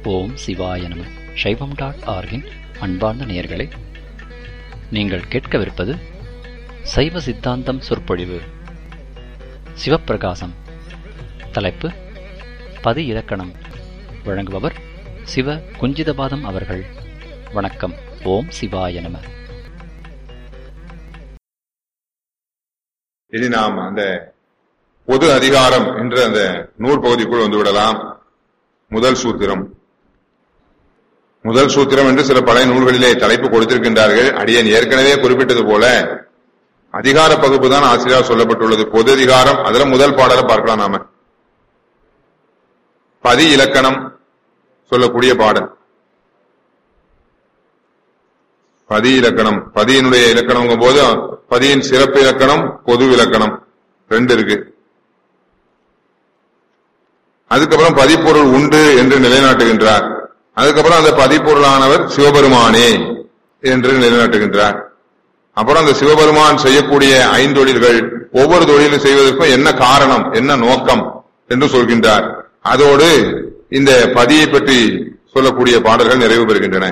ஓம் சிவாய நம சைவம் டாட் ஆர்கின் அன்பார்ந்த நேயர்களே நீங்கள் கேட்கவிருப்பது சைவ சித்தாந்தம் சொற்பொழிவு சிவப்பிரகாசம் தலைப்பு பதி இலக்கணம் வழங்குபவர் சிவ குஞ்சிதபாதம் அவர்கள் வணக்கம் ஓம் சிவாய நம இனி நாம் அந்த பொது அதிகாரம் என்ற அந்த நூல் பகுதிக்குள் வந்து விடலாம் முதல் சூத்திரம் முதல் சூத்திரம் என்று சில பழைய நூல்களிலே தலைப்பு கொடுத்திருக்கின்றார்கள் அடியன் ஏற்கனவே குறிப்பிட்டது போல அதிகார பகுப்பு தான் ஆசிரியர் சொல்லப்பட்டுள்ளது பொது அதிகாரம் அதுல முதல் பாடலை பார்க்கலாம் நாம பதி இலக்கணம் சொல்லக்கூடிய பாடல் பதி இலக்கணம் பதியினுடைய இலக்கணம் போது பதியின் சிறப்பு இலக்கணம் பொது இலக்கணம் ரெண்டு இருக்கு அதுக்கப்புறம் பதிப்பொருள் உண்டு என்று நிலைநாட்டுகின்றார் அதுக்கப்புறம் அந்த பதிப்பொருளானவர் சிவபெருமானே என்று நிலைநாட்டுகின்றார் அப்புறம் அந்த சிவபெருமான் செய்யக்கூடிய ஐந்தொழில்கள் ஒவ்வொரு தொழிலும் செய்வதற்கும் என்ன காரணம் என்ன நோக்கம் என்று சொல்கின்றார் அதோடு இந்த பதியை பற்றி சொல்லக்கூடிய பாடல்கள் நிறைவு பெறுகின்றன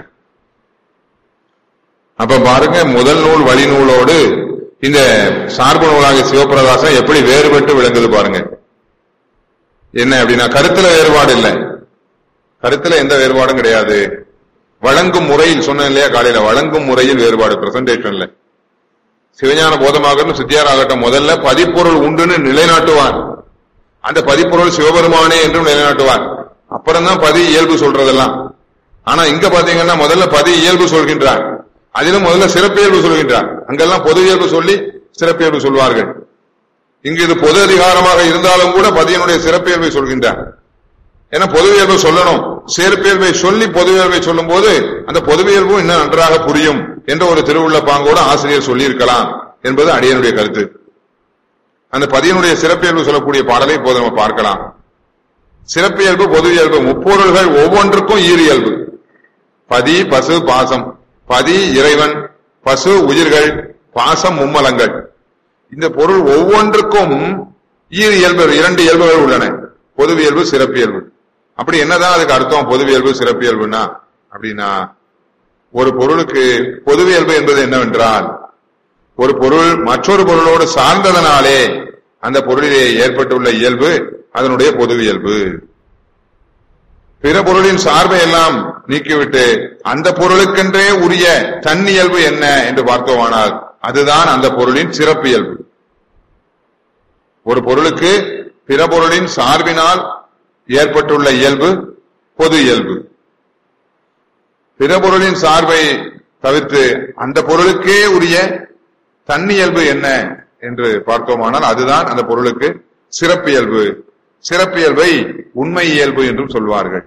அப்ப பாருங்க முதல் நூல் வழி நூலோடு இந்த சார்பு நூலாகிய சிவபிரகாசம் எப்படி வேறுபட்டு விளங்குது பாருங்க என்ன அப்படின்னா கருத்துல வேறுபாடு இல்லை கருத்துல எந்த வேறுபாடும் கிடையாது வழங்கும் முறையில் சொன்னேன் இல்லையா காலையில வழங்கும் முறையில் வேறுபாடு பிரசன்டேஷன்ல சிவஞான போதமாகட்டும் சித்தியாராகட்டும் முதல்ல பதிப்பொருள் உண்டுன்னு நிலைநாட்டுவார் அந்த பதிப்பொருள் சிவபெருமானே என்றும் நிலைநாட்டுவார் அப்புறம் தான் பதி இயல்பு சொல்றதெல்லாம் ஆனா இங்க பாத்தீங்கன்னா முதல்ல பதி இயல்பு சொல்கின்றார் அதிலும் முதல்ல சிறப்பியல்பு சொல்கின்றார் அங்கெல்லாம் பொது இயல்பு சொல்லி சிறப்பியல்பு சொல்வார்கள் இங்கு இது பொது அதிகாரமாக இருந்தாலும் கூட பதியனுடைய சிறப்பியல்பை சொல்கின்றார் ஏன்னா பொதுவியல்பை சொல்லணும் சிறப்பியல்பை சொல்லி பொதுவியல்பை சொல்லும் போது அந்த பொதுவியல்பும் இன்னும் நன்றாக புரியும் என்ற ஒரு திருவுள்ள பாங்கோடு ஆசிரியர் சொல்லியிருக்கலாம் என்பது அடியனுடைய கருத்து அந்த பதியனுடைய சிறப்பியல்பு சொல்லக்கூடிய பாடலை இப்போது நம்ம பார்க்கலாம் சிறப்பியல்பு பொதுவியல்பு முப்பொருள்கள் ஒவ்வொன்றுக்கும் ஈரியல்பு பதி பசு பாசம் பதி இறைவன் பசு உயிர்கள் பாசம் மும்மலங்கள் இந்த பொருள் ஒவ்வொன்றுக்கும் ஈர் இயல்பு இரண்டு இயல்புகள் உள்ளன பொதுவியல்பு சிறப்பியல்பு அப்படி என்னதான் அதுக்கு அர்த்தம் பொதுவியல்பு சிறப்பியல்புனா அப்படின்னா ஒரு பொருளுக்கு பொதுவியல்பு என்பது என்னவென்றால் ஒரு பொருள் மற்றொரு பொருளோடு சார்ந்ததனாலே அந்த பொருளிலே ஏற்பட்டுள்ள இயல்பு அதனுடைய பொதுவியல்பு பிற பொருளின் சார்பை எல்லாம் நீக்கிவிட்டு அந்த பொருளுக்கென்றே உரிய தன்னியல்பு என்ன என்று பார்த்தோமானால் அதுதான் அந்த பொருளின் சிறப்பியல்பு ஒரு பொருளுக்கு பிற பொருளின் சார்பினால் ஏற்பட்டுள்ள இயல்பு பொது இயல்பு பிற பொருளின் சார்பை தவிர்த்து அந்த பொருளுக்கே உரிய தன்னியல்பு என்ன என்று பார்த்தோமானால் அதுதான் அந்த பொருளுக்கு சிறப்பியல்பு சிறப்பியல்பை உண்மை இயல்பு என்றும் சொல்வார்கள்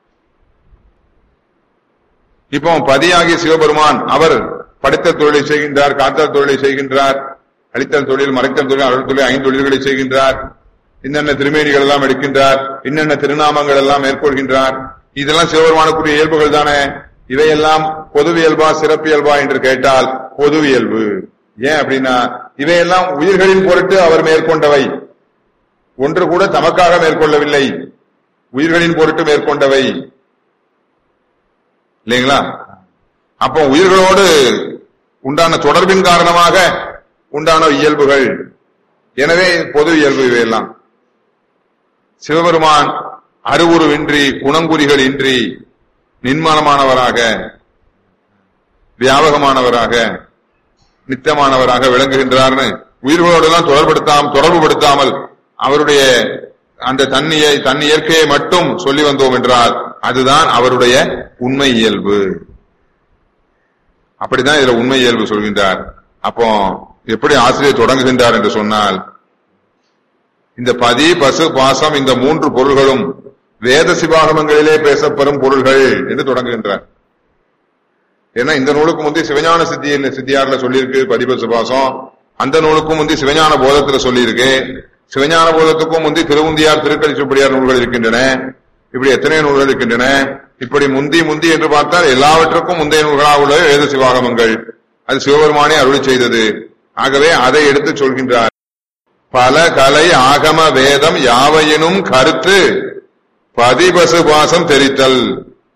இப்போ பதியாகிய சிவபெருமான் அவர் படித்த தொழிலை செய்கின்றார் காத்தல் தொழிலை செய்கின்றார் அளித்தல் தொழில் மறைத்தல் தொழில் அருள் தொழில் ஐந்து தொழில்களை செய்கின்றார் இன்னென்ன திருமேனிகள் எல்லாம் எடுக்கின்றார் இன்னென்ன திருநாமங்கள் எல்லாம் மேற்கொள்கின்றார் இதெல்லாம் சிவபெருமானுக்குரிய இயல்புகள் தானே இவையெல்லாம் பொதுவியல்பா சிறப்பியல்பா என்று கேட்டால் பொதுவியல்பு ஏன் அப்படின்னா இவையெல்லாம் உயிர்களின் பொருட்டு அவர் மேற்கொண்டவை ஒன்று கூட தமக்காக மேற்கொள்ளவில்லை உயிர்களின் பொருட்டு மேற்கொண்டவை இல்லைங்களா அப்போ உயிர்களோடு உண்டான தொடர்பின் காரணமாக உண்டான இயல்புகள் எனவே பொது இயல்பு இவையெல்லாம் சிவபெருமான் அருவுருவின்றி குணங்குறிகள் இன்றி நின்மானமானவராக வியாபகமானவராக நித்தமானவராக விளங்குகின்றார்னு உயிர்களோடெல்லாம் தொடர்படுத்தாமல் தொடர்புபடுத்தாமல் அவருடைய அந்த தன்னியை தன் இயற்கையை மட்டும் சொல்லி வந்தோம் என்றால் அதுதான் அவருடைய உண்மை இயல்பு அப்படிதான் இதுல உண்மை இயல்பு சொல்கின்றார் அப்போ எப்படி ஆசிரியர் தொடங்குகின்றார் என்று சொன்னால் இந்த பதி பசு பாசம் இந்த மூன்று பொருள்களும் வேத சிவாகமங்களிலே பேசப்பெறும் பொருள்கள் என்று தொடங்குகின்றார் ஏன்னா இந்த நூலுக்கு முந்தைய சிவஞான சித்தி சித்தியார்ல சொல்லியிருக்கு பதிபசு பாசம் அந்த நூலுக்கும் முந்தைய சிவஞான போதத்துல சொல்லியிருக்கு சிவஞான போதத்துக்கும் முந்தி திருவுந்தியார் திருக்கழிச்சுப்படியார் நூல்கள் இருக்கின்றன இப்படி எத்தனை நூல்கள் இருக்கின்றன இப்படி முந்தி முந்தி என்று பார்த்தால் எல்லாவற்றுக்கும் முந்தைய நூல்களாக உள்ள வேத சிவாகமங்கள் அது சிவபெருமானே அருளி செய்தது ஆகவே அதை எடுத்து சொல்கின்றார் பல கலை ஆகம வேதம் யாவையினும் கருத்து பதிபசு பாசம் தெரித்தல்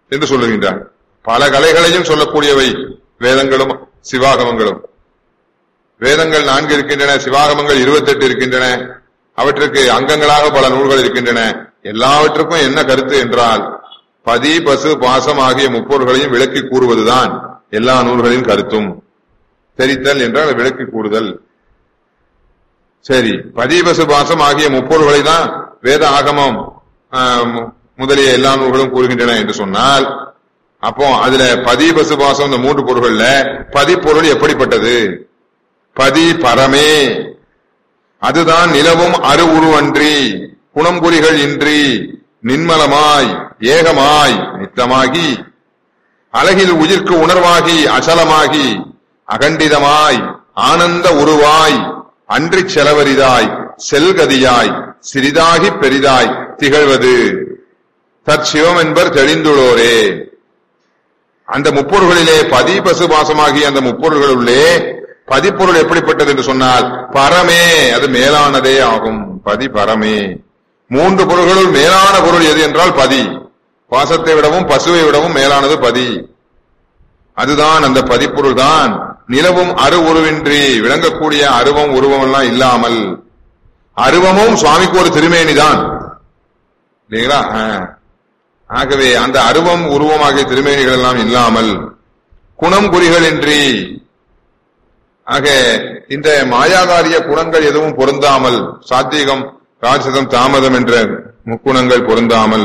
என்று சொல்லுகின்றார் பல கலைகளையும் சொல்லக்கூடியவை வேதங்களும் சிவாகமங்களும் வேதங்கள் நான்கு இருக்கின்றன சிவாகமங்கள் இருபத்தெட்டு இருக்கின்றன அவற்றுக்கு அங்கங்களாக பல நூல்கள் இருக்கின்றன எல்லாவற்றுக்கும் என்ன கருத்து என்றால் பதி பசு பாசம் ஆகிய முப்பொருள்களையும் விளக்கி கூறுவதுதான் எல்லா நூல்களின் கருத்தும் தெரித்தல் என்றால் விளக்கி கூறுதல் சரி பதி பசு பாசம் ஆகிய முப்பொருள்களை தான் வேத ஆகமம் ஆம், முதலிய எல்லா நூல்களும் கூறுகின்றன என்று சொன்னால் அப்போ அதுல பதி பசு பாசம் இந்த மூன்று பொருள்கள்ல பதிப்பொருள் எப்படிப்பட்டது பதி பரமே அதுதான் நிலவும் அருவுருவன்றி குணம்புரிகள் இன்றி நின்மலமாய் ஏகமாய் நித்தமாகி அழகில் உயிர்க்கு உணர்வாகி அசலமாகி அகண்டிதமாய் ஆனந்த உருவாய் அன்றிச் செலவரிதாய் செல்கதியாய் சிறிதாகி பெரிதாய் திகழ்வது தற்சிவம் என்பர் தெளிந்துள்ளோரே அந்த முப்பொருள்களிலே பதி பசுபாசமாகிய அந்த முப்பொருள்களுள்ளே பதிப்பொருள் எப்படிப்பட்டது என்று சொன்னால் பரமே அது மேலானதே ஆகும் பதி பரமே மூன்று பொருள்களுள் மேலான பொருள் எது என்றால் பதி பாசத்தை விடவும் பசுவை விடவும் மேலானது பதி அதுதான் அந்த பதிப்பொருள் தான் நிலவும் அரு உருவின்றி விளங்கக்கூடிய அருவம் உருவம் எல்லாம் இல்லாமல் அருவமும் சுவாமிக்கு ஒரு திருமேனி தான் இல்லைங்களா ஆ. ஆகவே அந்த அருவம் உருவமாகிய திருமேனிகள் எல்லாம் இல்லாமல் குணம் குறிகளின்றி ஆக இந்த மாயாகாரிய குணங்கள் எதுவும் பொருந்தாமல் சாத்வீகம் ராஜசம் தாமதம் என்ற முக்குணங்கள் பொருந்தாமல்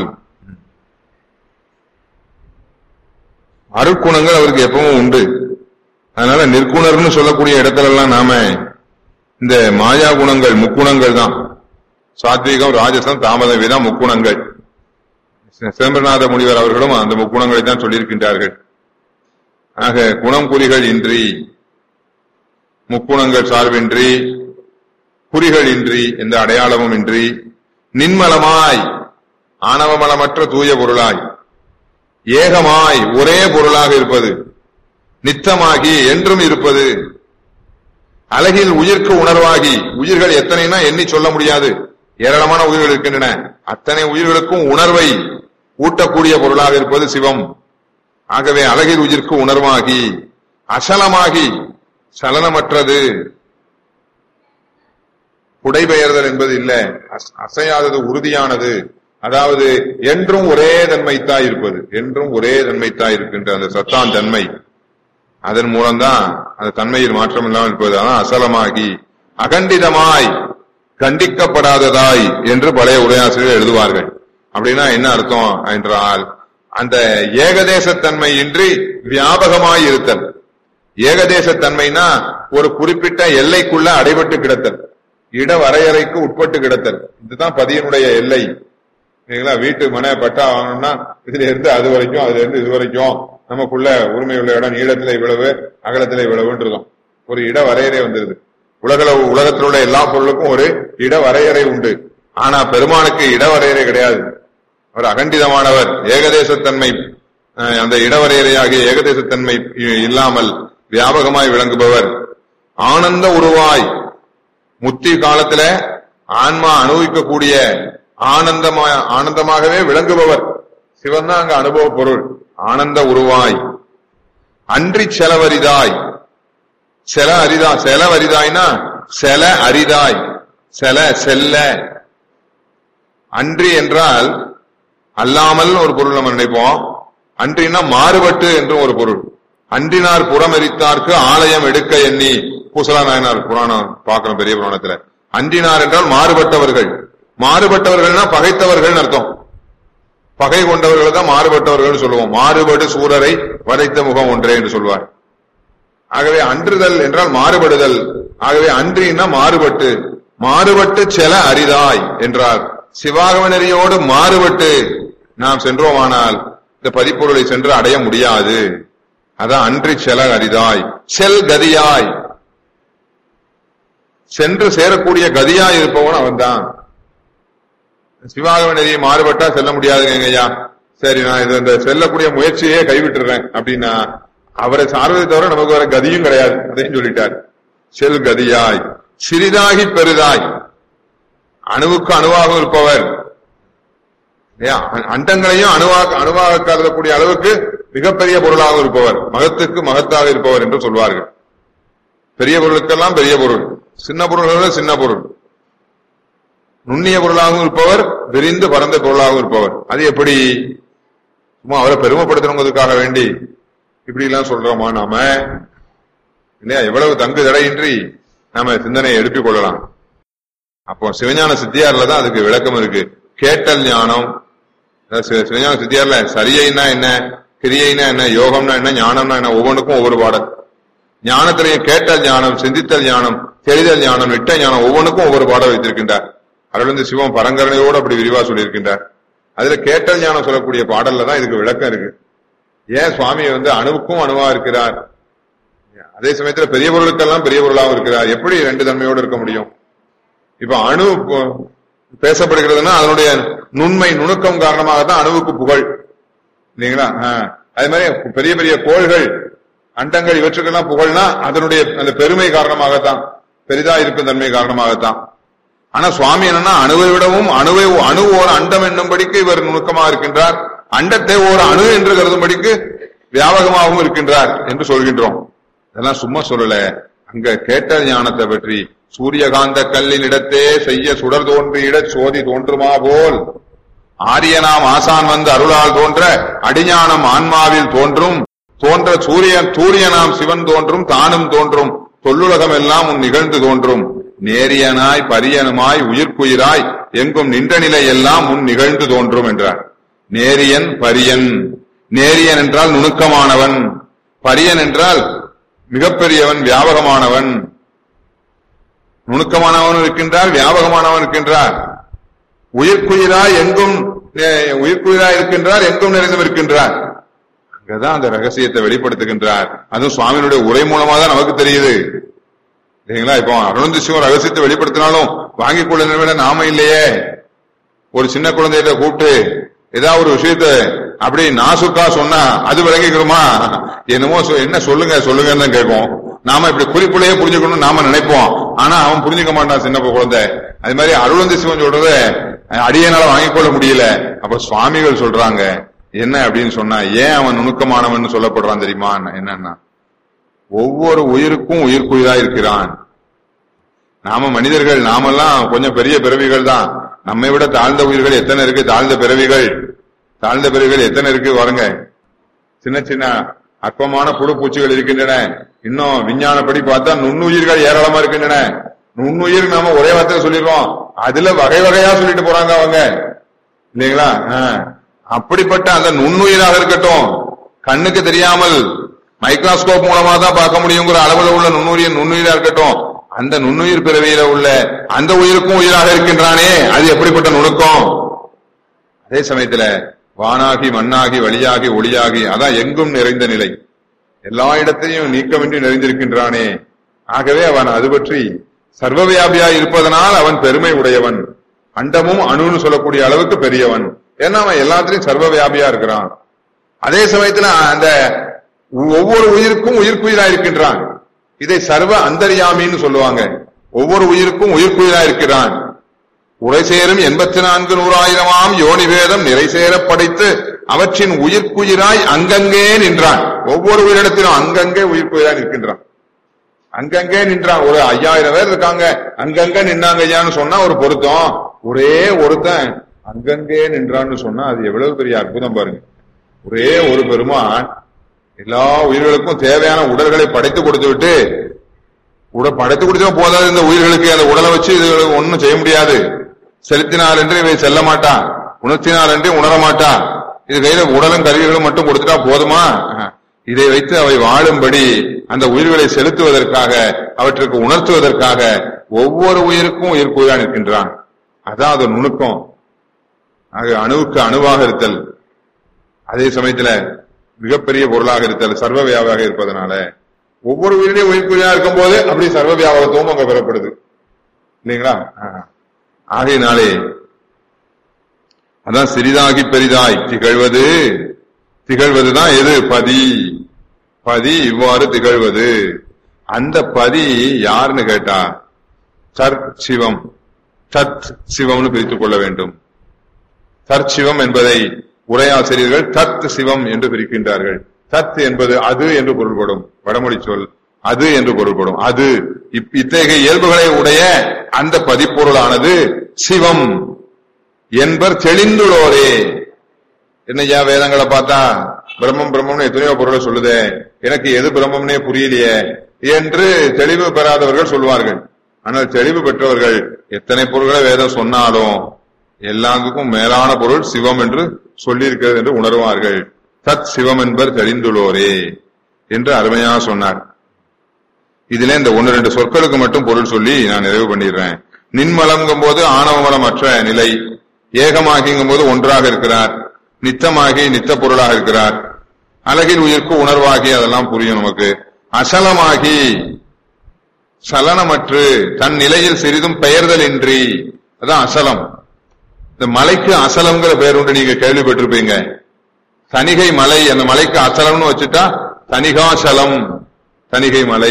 அருட்குணங்கள் அவருக்கு எப்பவும் உண்டு அதனால நிற்குணர்னு சொல்லக்கூடிய இடத்துல எல்லாம் நாம இந்த மாயா குணங்கள் முக்குணங்கள் தான் சாத்வீகம் ராஜசம் தாமதம் இதான் முக்குணங்கள் சிதம்பரநாத முனிவர் அவர்களும் அந்த முக்குணங்களை தான் சொல்லியிருக்கின்றார்கள் ஆக குணம் குறிகள் இன்றி முக்குணங்கள் சார்பின்றி குறிகள் இன்றி எந்த அடையாளமும் இன்றி நின்மலமாய் ஆணவமலமற்ற தூய பொருளாய் ஏகமாய் ஒரே பொருளாக இருப்பது நித்தமாகி என்றும் இருப்பது அழகில் உயிர்க்கு உணர்வாகி உயிர்கள் எத்தனைனா எண்ணி சொல்ல முடியாது ஏராளமான உயிர்கள் இருக்கின்றன அத்தனை உயிர்களுக்கும் உணர்வை ஊட்டக்கூடிய பொருளாக இருப்பது சிவம் ஆகவே அழகில் உயிர்க்கு உணர்வாகி அசலமாகி சலனமற்றது புடைபெயர்தல் என்பது இல்ல அஸ்- அசையாதது உறுதியானது அதாவது என்றும் ஒரே தன்மைத்தாய் இருப்பது என்றும் ஒரே தன்மைத்தாய் இருக்கின்ற அந்த சத்தான் தன்மை அதன் மூலம்தான் அந்த தன்மையில் மாற்றம் இல்லாமல் இருப்பது அதான் அசலமாகி அகண்டிதமாய் கண்டிக்கப்படாததாய் என்று பழைய உரையாசிரியர் எழுதுவார்கள் அப்படின்னா என்ன அர்த்தம் என்றால் அந்த ஏகதேசத்தன்மை இன்றி வியாபகமாய் இருத்தல் ஏகதேசத்தன்மைனா ஒரு குறிப்பிட்ட எல்லைக்குள்ள அடைபட்டு கிடத்தல் இட வரையறைக்கு உட்பட்டு கிடத்தல் இதுதான் பதியனுடைய எல்லை சரிங்களா வீட்டு மனை பட்டா வாங்கணும்னா இதுல இருந்து அது வரைக்கும் அதுல இருந்து இது வரைக்கும் நமக்குள்ள உரிமை உள்ள இடம் நீளத்துல இவ்வளவு அகலத்துல இவ்வளவுன்றதும் ஒரு இட வரையறை வந்துருது உலகள உலகத்தில் உள்ள எல்லா பொருளுக்கும் ஒரு இட வரையறை உண்டு ஆனா பெருமானுக்கு இட வரையறை கிடையாது அவர் அகண்டிதமானவர் ஏகதேசத்தன்மை அஹ், அந்த இடவரையறையாகிய ஏகதேசத்தன்மை இ- இல்லாமல் வியாபகமாய் விளங்குபவர் ஆனந்த உருவாய் முத்தி காலத்துல ஆன்மா அனுபவிக்கக்கூடிய ஆனந்தமா ஆனந்தமாகவே விளங்குபவர் சிவன் தான் அங்க அனுபவ பொருள் ஆனந்த உருவாய் அன்றி செலவரிதாய் செல அரிதா செலவரிதாய்னா செல அரிதாய் செல செல்ல அன்றி என்றால் அல்லாமல் ஒரு பொருள் நம்ம நினைப்போம் அன்றினா மாறுபட்டு என்றும் ஒரு பொருள் அன்றினார் புறமெரித்தார்க்கு ஆலயம் எடுக்க எண்ணி பூசலா நாயனார் புராணம் பார்க்கிறோம் பெரிய புராணத்துல அன்றினார் என்றால் மாறுபட்டவர்கள் மாறுபட்டவர்கள்னா பகைத்தவர்கள் அர்த்தம் பகை கொண்டவர்கள் தான் மாறுபட்டவர்கள் சொல்லுவோம் மாறுபடு சூரரை வதைத்த முகம் ஒன்றே என்று சொல்வார் ஆகவே அன்றுதல் என்றால் மாறுபடுதல் ஆகவே அன்றின்னா மாறுபட்டு மாறுபட்டு செல அரிதாய் என்றார் சிவாகவனரியோடு மாறுபட்டு நாம் சென்றோமானால் இந்த பதிப்பொருளை சென்று அடைய முடியாது அதான் அன்றி செல அரிதாய் செல் கதியாய் சென்று சேரக்கூடிய கதியாய் இருப்பவன் அவன்தான் சிவாகவ நெறியை மாறுபட்டா செல்ல முடியாதுங்க ஐயா சரி நான் இது இந்த செல்லக்கூடிய முயற்சியே கைவிட்டுறேன் அப்படின்னா அவரை சார்வதை தவிர நமக்கு வேற கதியும் கிடையாது அதையும் சொல்லிட்டார் செல் கதியாய் சிறிதாகி பெரிதாய் அணுவுக்கு அணுவாக இருப்பவர் இல்லையா? அ- அண்டங்களையும் அணுவாக அணுவாக கருதக்கூடிய அளவுக்கு மிகப்பெரிய பொருளாக இருப்பவர் மகத்துக்கு மகத்தாக இருப்பவர் என்று சொல்வார்கள் பெரிய பொருளுக்கெல்லாம் பெரிய பொருள் சின்ன பொருள்கள் சின்ன பொருள் நுண்ணிய பொருளாகவும் இருப்பவர் விரிந்து பரந்த பொருளாகவும் இருப்பவர் அது எப்படி சும்மா அவரை பெருமைப்படுத்தணுங்கிறதுக்காக வேண்டி இப்படி எல்லாம் சொல்றோமா நாம இல்லையா எவ்வளவு தங்கு தடையின்றி நாம சிந்தனையை எழுப்பிக் கொள்ளலாம் அப்போ சிவஞான சித்தியார்ல தான் அதுக்கு விளக்கம் இருக்கு கேட்டல் ஞானம் அதாவது சி- சிவஞான சித்தியார்ல சரியைனா என்ன கிரியைனா என்ன யோகம்னா என்ன ஞானம்னா என்ன ஒவ்வொன்றுக்கும் ஒவ்வொரு பாடல் ஞானத்திலேயே கேட்டல் ஞானம் சிந்தித்தல் ஞானம் தெரிதல் ஞானம் இட்ட ஞானம் ஒவ்வொன்றுக்கும் ஒவ்வொரு பாடம் வைத்திருக்கின்றார் அருள்ந்து சிவம் பரங்கரணையோடு அப்படி விரிவா சொல்லியிருக்கின்றார் அதுல கேட்டல் ஞானம் சொல்லக்கூடிய பாடல்ல தான் இதுக்கு விளக்கம் இருக்கு ஏன் சுவாமி வந்து அணுவுக்கும் அணுவா இருக்கிறார் அதே சமயத்துல பெரிய பொருளுக்கெல்லாம் பெரிய பொருளாகவும் இருக்கிறார் எப்படி ரெண்டு தன்மையோடு இருக்க முடியும் இப்ப அணு இப்போ பேசப்படுகிறதுன்னா அதனுடைய நுண்மை நுணுக்கம் காரணமாக தான் அணுவுக்கு புகழ் இல்லைங்களா ஆ. அதே மாதிரி பெரிய பெரிய கோள்கள் அண்டங்கள் இவற்றுக்கெல்லாம் புகழ்னா அதனுடைய அந்த பெருமை காரணமாகத்தான் பெரிதா இருக்கும் தன்மை காரணமாகத்தான் ஆனா சுவாமி என்னன்னா அணுவை விடவும் அணுவை அணு ஓர் அண்டம் என்னும்படிக்கு இவர் நுணுக்கமா இருக்கின்றார் அண்டத்தை ஓர் அணு என்று கருதும்படிக்கு வியாபகமாகவும் இருக்கின்றார் என்று சொல்கின்றோம் இதெல்லாம் சும்மா சொல்லல அங்க கேட்ட ஞானத்தை பற்றி சூரியகாந்த கல்லின் இடத்தே செய்ய சுடர் தோன்றியிட சோதி தோன்றுமா போல் ஆரியனாம் ஆசான் வந்து அருளால் தோன்ற அடிஞானம் ஆன்மாவில் தோன்றும் தோன்ற சூரியன் சூரியனாம் சிவன் தோன்றும் தானும் தோன்றும் தொல்லுலகம் எல்லாம் உன் நிகழ்ந்து தோன்றும் நேரியனாய் பரியனுமாய் உயிர்க்குயிராய் எங்கும் நின்ற நிலை எல்லாம் உன் நிகழ்ந்து தோன்றும் என்றார் நேரியன் பரியன் நேரியன் என்றால் நுணுக்கமானவன் பரியன் என்றால் மிகப்பெரியவன் வியாபகமானவன் நுணுக்கமானவன் இருக்கின்றார் வியாபகமானவன் இருக்கின்றார் உயிர்க்குயிராய் எங்கும் அஹ், உயிர்க்குயிராய் இருக்கின்றார் எங்கும் நிறைந்தும் இருக்கின்றார் அங்கதான் அந்த ரகசியத்தை வெளிப்படுத்துகின்றார் அதுவும் சுவாமியினுடைய உரை மூலமா தான் நமக்கு தெரியுது இல்லைங்களா இப்போ அருணந்தி சிவம் ரகசியத்தை வெளிப்படுத்தினாலும் வாங்கிக் கொள்ள விட நாம இல்லையே ஒரு சின்ன குழந்தைகிட்ட கூப்பிட்டு ஏதாவது ஒரு விஷயத்த அப்படி நாசுக்கா சொன்னா அது விளங்கிக்கிறோமா என்னமோ சொ- என்ன சொல்லுங்க சொல்லுங்கன்னு தான் கேட்கும் நாம இப்படி குறிப்புலையே புரிஞ்சுக்கணும் நாம நினைப்போம் ஆனா அவன் புரிஞ்சுக்க மாட்டான் சின்ன குழந்தை அது மாதிரி அருளந்தி சிவன் சொல்றத அஹ், அடியனால வாங்கிக் கொள்ள முடியல அப்ப சுவாமிகள் சொல்றாங்க என்ன அப்படின்னு சொன்னா ஏன் அவன் நுணுக்கமானவன் சொல்லப்படுறான் தெரியுமா என்னன்னா ஒவ்வொரு உயிருக்கும் உயிர்க்குயிரா இருக்கிறான் நாம மனிதர்கள் நாமெல்லாம் கொஞ்சம் பெரிய பிறவிகள் தான் நம்மை விட தாழ்ந்த உயிர்கள் எத்தனை இருக்கு தாழ்ந்த பிறவிகள் தாழ்ந்த பிறவிகள் எத்தனை இருக்கு பாருங்க சின்ன சின்ன அற்பமான புழு பூச்சிகள் இருக்கின்றன இன்னும் விஞ்ஞானப்படி பார்த்தா நுண்ணுயிர்கள் ஏராளமா இருக்கின்றன நுண்ணுயிர் நாம ஒரே வார்த்தையில சொல்லிடுறோம் அதுல வகை வகையா சொல்லிட்டு போறாங்க அவங்க இல்லைங்களா ஆ. அப்படிப்பட்ட அந்த நுண்ணுயிராக இருக்கட்டும் கண்ணுக்கு தெரியாமல் மைக்ரோஸ்கோப் மூலமா தான் பார்க்க முடியுங்கிற அளவுல உள்ள நுண்ணுயிர் நுண்ணுயிரா இருக்கட்டும் அந்த நுண்ணுயிர் பிறவியில உள்ள அந்த உயிருக்கும் உயிராக இருக்கின்றானே அது எப்படிப்பட்ட நுணுக்கம் அதே சமயத்துல வானாகி மண்ணாகி வழியாகி ஒளியாகி அதான் எங்கும் நிறைந்த நிலை எல்லா இடத்தையும் நீக்கமின்றி நிறைந்திருக்கின்றானே ஆகவே அவன் அது பற்றி சர்வவியாபியாய் இருப்பதனால் அவன் பெருமை உடையவன் அண்டமும் அணுன்னு சொல்லக்கூடிய அளவுக்கு பெரியவன் ஏன்னா அவன் எல்லாத்திலையும் சர்வவியாபியா இருக்கிறான் அதே சமயத்துல அந்த ஒவ்வொரு உயிருக்கும் உயிர்க்குயிரா இருக்கின்றான் இதை சர்வ அந்தர்யாமின்னு சொல்லுவாங்க ஒவ்வொரு உயிருக்கும் உயிர்க்குயிரா இருக்கிறான் உரை சேரும் எண்பத்தி நான்கு நூறாயிரமாம் யோனி வேதம் நிறை சேரப் படைத்து அவற்றின் உயிர்க்குயிராய் அங்கங்கே நின்றான் ஒவ்வொரு உயிரிடத்திலும் அங்கங்கே உயிர்க்குயிராய் நிற்கின்றான் அங்கங்கே நின்றான் ஒரு ஐயாயிரம் பேர் இருக்காங்க அங்கங்க நின்னாங்க ஐயான்னு சொன்னா ஒரு பொருத்தம் ஒரே ஒருத்தன் அங்கங்கே நின்றான்னு சொன்னா அது எவ்வளவு பெரிய அற்புதம் பாருங்க ஒரே ஒரு பெருமான் எல்லா உயிர்களுக்கும் தேவையான உடல்களை படைத்து கொடுத்து விட்டு உட படைத்து கொடுத்தா போதாது இந்த உயிர்களுக்கு அந்த உடலை வச்சு இது ஒண்ணும் செய்ய முடியாது செலுத்தினால் என்று இவை செல்ல மாட்டான் உணர்த்தினால் என்று உணர மாட்டான் இது கையில உடலும் கருவிகளும் மட்டும் கொடுத்துட்டா போதுமா இதை வைத்து அவை வாழும்படி அந்த உயிர்களை செலுத்துவதற்காக அவற்றுக்கு உணர்த்துவதற்காக ஒவ்வொரு உயிருக்கும் உயிர்க்குயிரா நிற்கின்றான் அதான் அது நுணுக்கம் ஆக அணுவுக்கு அணுவாக இருத்தல் அதே சமயத்துல மிகப்பெரிய பொருளாக இருத்தல் சர்வ வியாபாக இருப்பதனால ஒவ்வொரு உயிரிலையும் உயிர்க்குறியா இருக்கும் போது அப்படி சர்வ வியாபாரத்துவம் அங்க பெறப்படுது இல்லைங்களா ஆ. ஆகையினாலே அதான் சிறிதாகி பெரிதாய் திகழ்வது திகழ்வதுதான் எது பதி பதி இவ்வாறு திகழ்வது அந்த பதி யாருன்னு கேட்டா சர் சிவம் சத் சிவம்னு பிரித்துக் கொள்ள வேண்டும் தற்சிவம் என்பதை உரையாசிரியர்கள் தத் சிவம் என்று பிரிக்கின்றார்கள் தத் என்பது அது என்று பொருள்படும் வடமொழி சொல் அது என்று பொருள்படும் அது இப்- இத்தகைய இயல்புகளை உடைய அந்த பதிப்பொருளானது சிவம் என்பர் தெளிந்துள்ளோரே என்னய்யா வேதங்களை பார்த்தா பிரம்மம் பிரம்மம்னு எத்தனையோ பொருளை சொல்லுதே எனக்கு எது பிரம்மம்னே புரியலையே என்று தெளிவு பெறாதவர்கள் சொல்வார்கள் ஆனால் தெளிவு பெற்றவர்கள் எத்தனை பொருள்களை வேதம் சொன்னாலும் எல்லாத்துக்கும் மேலான பொருள் சிவம் என்று சொல்லியிருக்கிறது என்று உணர்வார்கள் தத் சிவம் என்பர் தெரிந்துள்ளோரே என்று அருமையாக சொன்னார் இதுல இந்த ஒன்னு ரெண்டு சொற்களுக்கு மட்டும் பொருள் சொல்லி நான் நிறைவு பண்ணிடுறேன் நின்மலங்கும் போது ஆணவமலமற்ற நிலை ஏகமாகிங்கும் போது ஒன்றாக இருக்கிறார் நித்தமாகி நித்த பொருளாக இருக்கிறார் அழகில் உயிர்க்கு உணர்வாகி அதெல்லாம் புரியும் நமக்கு அசலமாகி சலனமற்று தன் நிலையில் சிறிதும் பெயர்தல் இன்றி அதான் அசலம் இந்த மலைக்கு அசலம்ங்கிற பேர் உண்டு நீங்க கேள்விப்பட்டிருப்பீங்க தணிகை மலை அந்த மலைக்கு அசலம்னு வச்சுட்டா தணிகாசலம் தணிகை மலை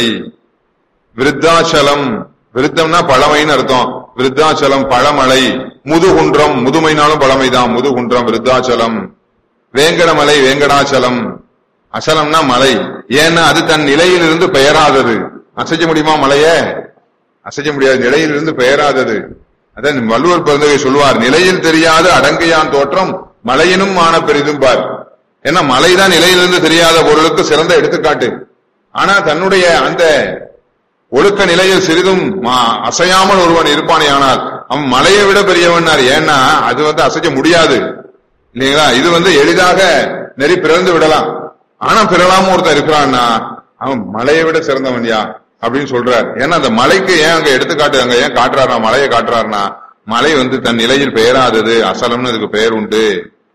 விருத்தாச்சலம் விருத்தம்னா பழமைன்னு அர்த்தம் விருத்தாச்சலம் பழமலை முதுகுன்றம் முதுமைனாலும் பழமைதான் முதுகுன்றம் விருத்தாச்சலம் வேங்கடமலை வேங்கடாச்சலம் அசலம்னா மலை ஏன்னா அது தன் நிலையிலிருந்து பெயராதது அசைக்க முடியுமா மலைய அசைக்க முடியாது நிலையிலிருந்து பெயராதது அதான் வள்ளுவர் பிறந்தவை சொல்லுவார் நிலையில் தெரியாத அடங்கையான் தோற்றம் மலையினும் மான பெரிதும் பார் ஏன்னா மலைதான் நிலையிலிருந்து தெரியாத பொருளுக்கு சிறந்த எடுத்துக்காட்டு ஆனா தன்னுடைய அந்த ஒழுக்க நிலையில் சிறிதும் மா- அசையாமல் ஒருவன் இருப்பானே ஆனால் அவன் மலையை விட பெரியவன்னார் ஏன்னா அது வந்து அசைக்க முடியாது இல்லைங்களா இது வந்து எளிதாக நெறி பிறந்து விடலாம் ஆனா பிறலாம ஒருத்தன் இருக்கிறான்னா அவன் மலையை விட சிறந்தவன்யா அப்படின்னு சொல்றார் ஏன்னா அந்த மலைக்கு ஏன் அங்க எடுத்துக்காட்டு அங்க ஏன் காட்டுறாருனா மலையை காட்டுறாருனா மலை வந்து தன் நிலையில் பெயராதது அசலம்னு அதுக்கு பெயர் உண்டு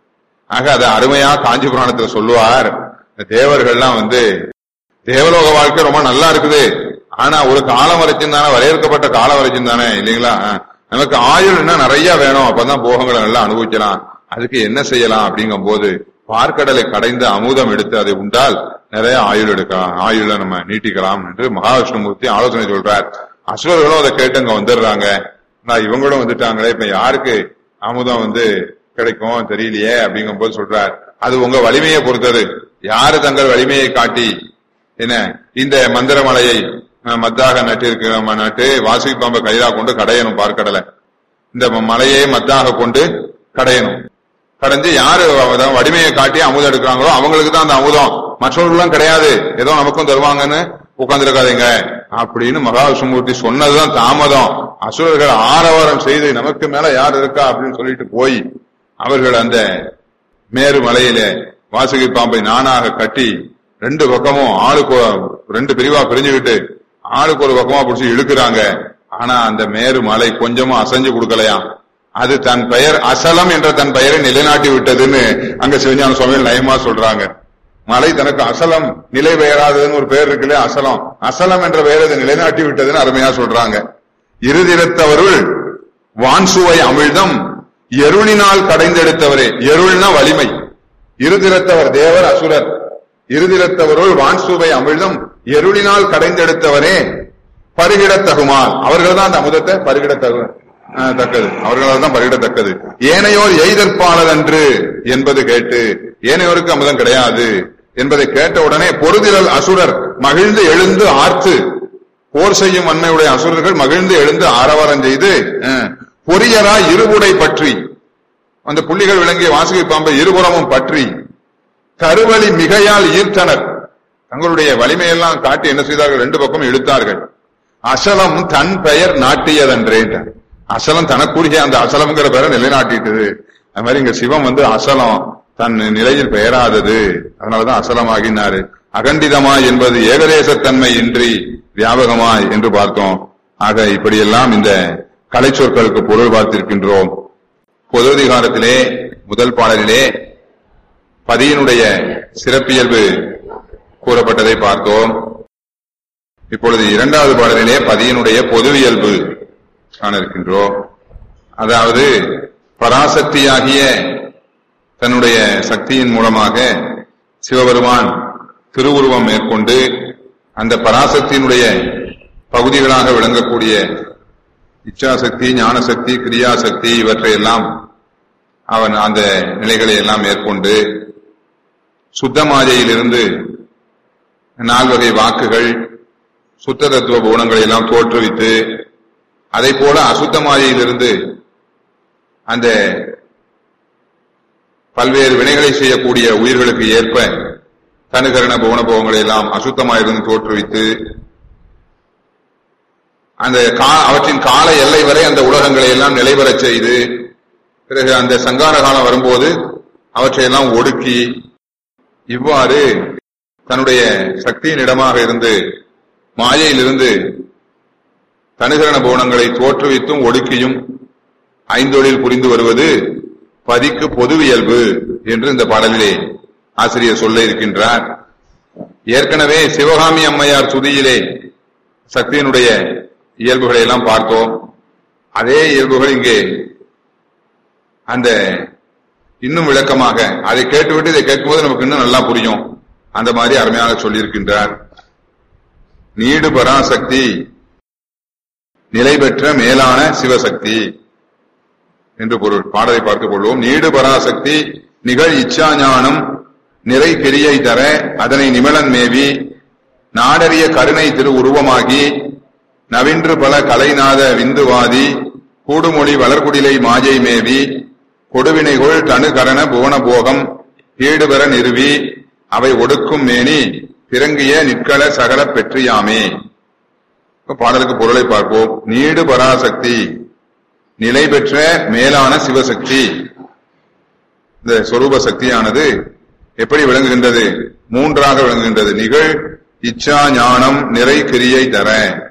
ஆக அதை அருமையா காஞ்சி புராணத்துல சொல்லுவார் இந்த தேவர்கள்லாம் வந்து தேவலோக வாழ்க்கை ரொம்ப நல்லா இருக்குது ஆனா ஒரு காலம் வரைக்கும் தானே வரையறுக்கப்பட்ட காலம் வரைக்கும் தானே இல்லைங்களா நமக்கு ஆயுள் என்ன நிறைய வேணும் அப்பதான் போகங்களை நல்லா அனுபவிக்கலாம் அதுக்கு என்ன செய்யலாம் அப்படிங்கும் போது பார்க்கடலை கடைந்து அமுதம் எடுத்து அதை உண்டால் நிறைய ஆயுள் எடுக்கலாம் ஆயுள நம்ம நீட்டிக்கலாம் என்று மகாவிஷ்ணுமூர்த்தி ஆலோசனை சொல்றார் அசுரர்களும் அதை கேட்டு அங்க வந்துடுறாங்க நான் இவங்களும் வந்துட்டாங்களே இப்ப யாருக்கு அமுதம் வந்து கிடைக்கும் தெரியலையே அப்படிங்கும் போது சொல்றார் அது உங்க வலிமையை பொறுத்தது யாரு தங்கள் வலிமையை காட்டி என்ன இந்த மந்திரமலையை அஹ், மத்தாக நட்டு நட்டு வாசுகி பாம்பை கைதா கொண்டு கடையணும் பார்க்கடலை இந்த ம- மலையை மத்தாக கொண்டு கடையணும் கடைஞ்சு யாரு அதான் வலிமையை காட்டி அமுதம் எடுக்கிறாங்களோ அவங்களுக்கு தான் அந்த அமுதம் மற்றவர்களும் கிடையாது ஏதோ நமக்கும் தருவாங்கன்னு உட்கார்ந்துருக்காதீங்க அப்படின்னு மகாவிஷ்ணுமூர்த்தி சொன்னதுதான் தாமதம் அசுரர்கள் ஆரவாரம் செய்து நமக்கு மேல யார் இருக்கா அப்படின்னு சொல்லிட்டு போய் அவர்கள் அந்த மேரு மலையிலே வாசுகி பாம்பை நானாக கட்டி ரெண்டு பக்கமும் ஆளுக்கு ஒரு- ரெண்டு பிரிவா பிரிஞ்சுக்கிட்டு ஆளுக்கு ஒரு பக்கமா பிடிச்சி இழுக்கிறாங்க ஆனா அந்த மேரு மலை கொஞ்சமும் அசைஞ்சு கொடுக்கலையாம் அது தன் பெயர் அசலம் என்ற தன் பெயரை நிலைநாட்டி விட்டதுன்னு அங்க சிவஞான சுவாமிகள் நயமா சொல்றாங்க மலை தனக்கு அசலம் நிலை பெயராததுன்னு ஒரு பெயர் இருக்குல்ல அசலம் அசலம் என்ற பெயரை அது நிலைநாட்டி விட்டதுன்னு அருமையா சொல்றாங்க இருதிரத்தவருள் வான்சுவை அமிழ்தம் எருளினால் கடைந்தெடுத்தவரே எருள்னா வலிமை இருதிரத்தவர் தேவர் அசுரர் இருதிரத்தவருள் வான்சுவை அமிழ்தம் எருளினால் கடைந்தெடுத்தவரே பருகிடத்தகுமால் அவர்கள் தான் அந்த அமுதத்தை பருகிடத்தகு அஹ், தக்கது அவர்களால் தான் பருகிடத்தக்கது ஏனையோர் எய்தற்பாளர் அன்று என்பது கேட்டு ஏனையோருக்கு அமுதம் கிடையாது என்பதை கேட்ட உடனே பொருதிரல் அசுரர் மகிழ்ந்து எழுந்து ஆர்த்து போர் செய்யும் அன்னையுடைய அசுரர்கள் மகிழ்ந்து எழுந்து ஆரவாரம் செய்து அஹ், பொரியரா இருவுடை பற்றி அந்த புள்ளிகள் விளங்கிய வாசுகி பாம்பை இருபுறமும் பற்றி கருவழி மிகையால் ஈர்த்தனர் தங்களுடைய வலிமையெல்லாம் காட்டி என்ன செய்தார்கள் ரெண்டு பக்கம் இழுத்தார்கள் அசலம் தன் பெயர் நாட்டியதன்றேன் அசலம் தனக்குரிய அந்த அசலம்ங்கிற பெயரை நிலைநாட்டிட்டது அது மாதிரி இங்க சிவம் வந்து அசலம் தன் நிலையில் பெயராதது அதனாலதான் அசலமாகினாரு அகண்டிதமாய் என்பது ஏகதேசத்தன்மை இன்றி வியாபகமாய் என்று பார்த்தோம் ஆக இப்படியெல்லாம் இந்த கலை சொற்களுக்கு பொருள் பார்த்திருக்கின்றோம் பொதுதிகாரத்திலே முதல் பாடலிலே பதியினுடைய சிறப்பியல்பு கூறப்பட்டதை பார்த்தோம் இப்பொழுது இரண்டாவது பாடலிலே பதியினுடைய பொதுவியல்பு காண இருக்கின்றோம் அதாவது பராசக்தியாகிய தன்னுடைய சக்தியின் மூலமாக சிவபெருமான் திருவுருவம் மேற்கொண்டு அந்த பராசக்தியினுடைய பகுதிகளாக விளங்கக்கூடிய இச்சாசக்தி ஞானசக்தி கிரியாசக்தி இவற்றையெல்லாம் அவன் அந்த நிலைகளை எல்லாம் மேற்கொண்டு சுத்தமாதையிலிருந்து நால்வகை வாக்குகள் சுத்த தத்துவ குணங்களை எல்லாம் தோற்றுவித்து அதை போல அசுத்தமாதையிலிருந்து அந்த பல்வேறு வினைகளை செய்யக்கூடிய உயிர்களுக்கு ஏற்ப தனுகரண புவனபோகங்களை எல்லாம் அசுத்தமாயிருந்து தோற்றுவித்து அந்த கா- அவற்றின் கால எல்லை வரை அந்த உலகங்களை எல்லாம் நிலைபெறச் செய்து பிறகு அந்த சங்கார காலம் வரும்போது அவற்றையெல்லாம் ஒடுக்கி இவ்வாறு தன்னுடைய சக்தியின் இடமாக இருந்து மாயையிலிருந்து தனுகரண புவனங்களை தோற்றுவித்தும் ஒடுக்கியும் ஐந்தொழில் புரிந்து வருவது பதிக்கு பொது இயல்பு என்று இந்த பாடலிலே ஆசிரியர் சொல்ல இருக்கின்றார் ஏற்கனவே சிவகாமி அம்மையார் சுதியிலே சக்தியினுடைய இயல்புகளை எல்லாம் பார்த்தோம் அதே இயல்புகள் இங்கே அந்த இன்னும் விளக்கமாக அதை கேட்டுவிட்டு இதை கேட்கும்போது நமக்கு இன்னும் நல்லா புரியும் அந்த மாதிரி அருமையாக சொல்லியிருக்கின்றார் நீடு பராசக்தி நிலை பெற்ற மேலான சிவசக்தி என்று பொருள் பாடலை பார்த்துக் கொள்வோம் நீடு பராசக்தி நிகழ் இச்சா ஞானம் நிறை கிரியை தர அதனை நிமலன் மேவி நாடறிய கருணை திரு உருவமாகி நவின்று பல கலைநாத விந்துவாதி கூடுமொழி வளர்குடிலை மாஜை மேவி கொடுவினைகொள் தனுகரண புவன போகம் ஈடுபெற நிறுவி அவை ஒடுக்கும் மேனி பிறங்கிய நிற்கள சகல பெற்றியாமே இப்ப பாடலுக்கு பொருளை பார்ப்போம் நீடு பராசக்தி நிலை பெற்ற மேலான சிவசக்தி இந்த சொரூப சக்தியானது எப்படி விளங்குகின்றது மூன்றாக விளங்குகின்றது நிகழ் இச்சா ஞானம் நிறை கிரியை தர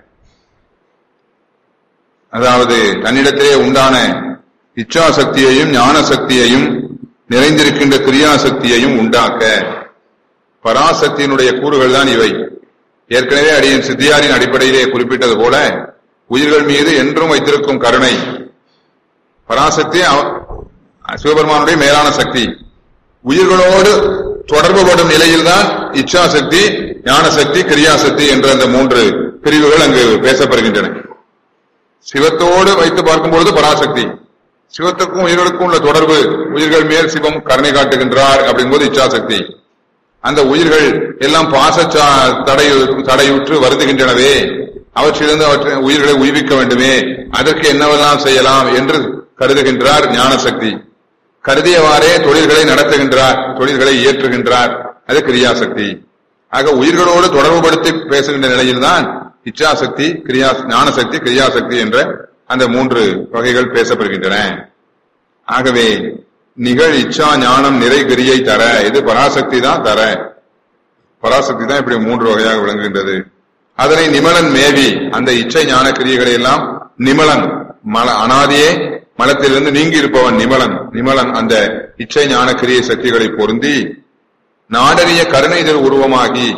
அதாவது தன்னிடத்திலே உண்டான இச்சா சக்தியையும் ஞான சக்தியையும் நிறைந்திருக்கின்ற கிரியா சக்தியையும் உண்டாக்க பராசக்தியினுடைய கூறுகள் தான் இவை ஏற்கனவே அடியின் சித்தியாரின் அடிப்படையிலே குறிப்பிட்டது போல உயிர்கள் மீது என்றும் வைத்திருக்கும் கருணை பராசக்தி அவ- சிவபெருமானுடைய மேலான சக்தி உயிர்களோடு தொடர்புபடும் நிலையில்தான் இச்சா சக்தி ஞான சக்தி கிரியாசக்தி என்ற அந்த மூன்று பிரிவுகள் அங்கு பேசப்படுகின்றன சிவத்தோடு வைத்து பார்க்கும்பொழுது பராசக்தி சிவத்துக்கும் உயிர்களுக்கும் உள்ள தொடர்பு உயிர்கள் மேல் சிவம் கருணை காட்டுகின்றார் அப்படிங்கும்போது இச்சாசக்தி அந்த உயிர்கள் எல்லாம் பாச தடை தடையுற்று வருதுகின்றனவே அவற்றிலிருந்து அவற்றை உயிர்களை உய்விக்க வேண்டுமே அதற்கு என்னவெல்லாம் செய்யலாம் என்று கருதுகின்றார் ஞானசக்தி கருதியவாறே தொழில்களை நடத்துகின்றார் தொழில்களை இயற்றுகின்றார் அது கிரியாசக்தி ஆக உயிர்களோடு தொடர்புபடுத்தி பேசுகின்ற நிலையில்தான் இச்சாசக்தி கிரியா ஞானசக்தி கிரியாசக்தி என்ற அந்த மூன்று வகைகள் பேசப்படுகின்றன ஆகவே நிகழ் இச்சா ஞானம் நிறை கிரியை தர இது பராசக்தி தான் தர பராசக்தி தான் இப்படி மூன்று வகையாக விளங்குகின்றது அதனை நிமலன் மேவி அந்த இச்சை ஞான கிரியைகளை எல்லாம் நிமலன் மல அனாதியே மலத்திலிருந்து நீங்கி இருப்பவன் நிமலன் நிமலன் அந்த இச்சை ஞான கிரியை சக்திகளை பொருந்தி நாடறிய கருணைதல் உருவமாகி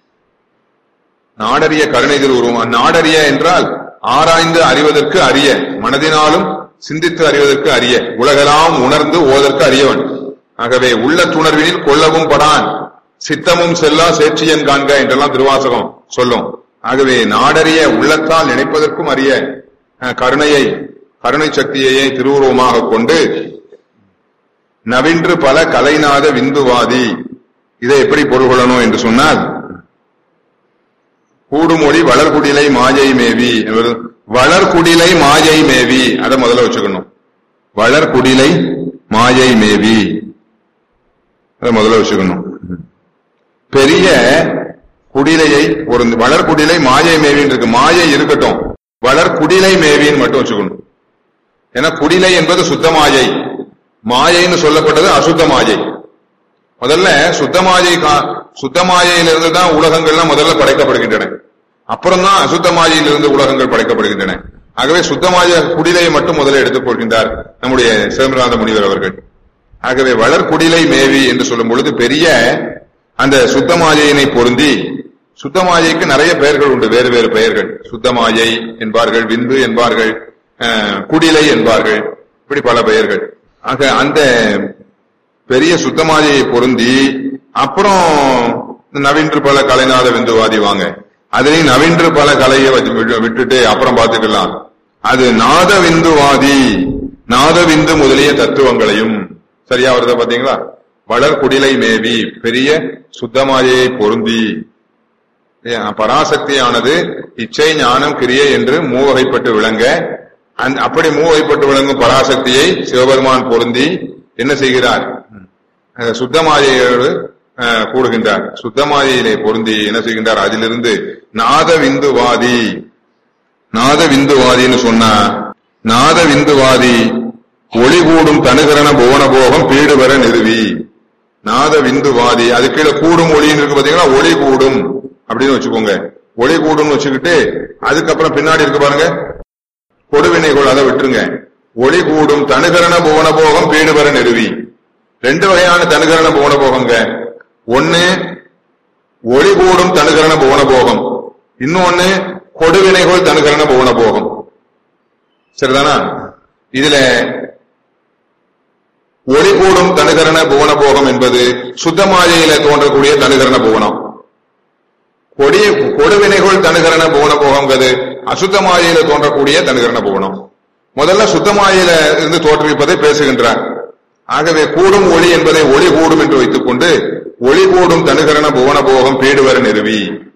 நாடறிய கருணைதல் உருவம் நாடறிய என்றால் ஆராய்ந்து அறிவதற்கு அரிய மனதினாலும் சிந்தித்து அறிவதற்கு அரிய உலகெல்லாம் உணர்ந்து ஓதற்கு அறியவன் ஆகவே உள்ள துணர்வினில் கொள்ளவும் படான் சித்தமும் செல்லா சேற்றியன் காண்க என்றெல்லாம் திருவாசகம் சொல்லும் ஆகவே நாடறிய உள்ளத்தால் நினைப்பதற்கும் அரிய அஹ், கருணையை கருணை சக்தியையே திருவுருவமாக கொண்டு நவின்று பல கலைநாத விந்துவாதி இதை எப்படி பொருள் கொள்ளணும் என்று சொன்னால் கூடுமொழி வளர்குடிலை மாஜை மேவி என்பது வளர்குடிலை மாஜை மேவி அதை முதல்ல வச்சுக்கணும் வளர்குடிலை மாஜை மேவி அதை முதல்ல வச்சுக்கணும் பெரிய குடிலையை ஒரு வளர்குடிலை மாயை மேவின்னு இருக்கு மாயை இருக்கட்டும் வளர்குடிலை மேவின்னு மட்டும் வச்சுக்கணும் ஏன்னா குடிலை என்பது சுத்த மாயை மாயைன்னு சொல்லப்பட்டது அசுத்த மாயை முதல்ல சுத்தமாயை சுத்தமாயையிலிருந்து தான் உலகங்கள்லாம் முதல்ல படைக்கப்படுகின்றன அப்புறம் தான் அசுத்தமாயிலிருந்து உலகங்கள் படைக்கப்படுகின்றன ஆகவே சுத்தமாய குடிலையை மட்டும் முதல்ல எடுத்துக் கொள்கின்றார் நம்முடைய சிதம்பரநாத முனிவர் அவர்கள் ஆகவே வளர்குடிலை மேவி என்று சொல்லும் பொழுது பெரிய அந்த சுத்தமாயையினை பொருந்தி சுத்தமாயைக்கு நிறைய பெயர்கள் உண்டு வேறு வேறு பெயர்கள் சுத்தமாயை என்பார்கள் விந்து என்பார்கள் அஹ், குடிலை என்பார்கள் இப்படி பல பெயர்கள் ஆக அந்த பெரிய சுத்தமாதியை பொருந்தி அப்புறம் நவீன்று பல கலைநாத விந்துவாதி வாங்க அதுலயும் நவீன்று பல கலையை வச்சு விட்டு- விட்டுட்டு அப்புறம் பார்த்துக்கலாம் அது நாத விந்துவாதி நாத விந்து முதலிய தத்துவங்களையும் சரியா வருதா பாத்தீங்களா வளர் குடிலை மேவி பெரிய சுத்தமாயை பொருந்தி ஏன், பராசக்தியானது இச்சை ஞானம் கிரியை என்று மூவகைப்பட்டு விளங்க அந்த அப்படி மூவகைப்பட்டு விளங்கும் பராசக்தியை சிவபெருமான் பொருந்தி என்ன செய்கிறார் அந்த சுத்தமாயையோடு அஹ், கூடுகின்றார் சுத்தமாயையிலே பொருந்தி என்ன செய்கின்றார் அதிலிருந்து நாத விந்துவாதி நாத விந்துவாதின்னு சொன்னா நாத விந்துவாதி ஒளி கூடும் தனுகரண புவன போகம் பீடு வர நிறுவி நாத விந்துவாதி அது கீழே கூடும் ஒளின்னு இருக்கு பாத்தீங்களா ஒளி கூடும் அப்படின்னு வச்சுக்கோங்க ஒளி கூடும்னு வச்சுக்கிட்டு அதுக்கப்புறம் பின்னாடி இருக்கு பாருங்க கொடுவினைகள் அதை விட்டுருங்க ஒளி கூடும் தனுகரண புவன போகம் பீடு வர நிறுவி ரெண்டு வகையான தனுகரண புவன போகங்க ஒண்ணு ஒளி கூடும் தனுகரண புவன போகம் இன்னொன்னு கொடுவினைகள் தனுகரண புவன போகம் சரிதானா இதுல ஒளி கூடும் தனுகரண புவன போகம் என்பது சுத்தமாயையில தோன்றக்கூடிய தனுகரண புவனம் கொடிய கொடுவினைகள் தனுகரண புவன போகம்ங்கிறது அசுத்தமாயில தோன்றக்கூடிய தனுகரண புவனம் முதல்ல சுத்தமாயில இருந்து தோற்றுவிப்பதை பேசுகின்றார் ஆகவே கூடும் ஒளி என்பதை ஒளி கூடும் என்று வைத்துக் கொண்டு ஒளி கூடும் தனுகரண புவன போகம் பீடுவர நிறுவி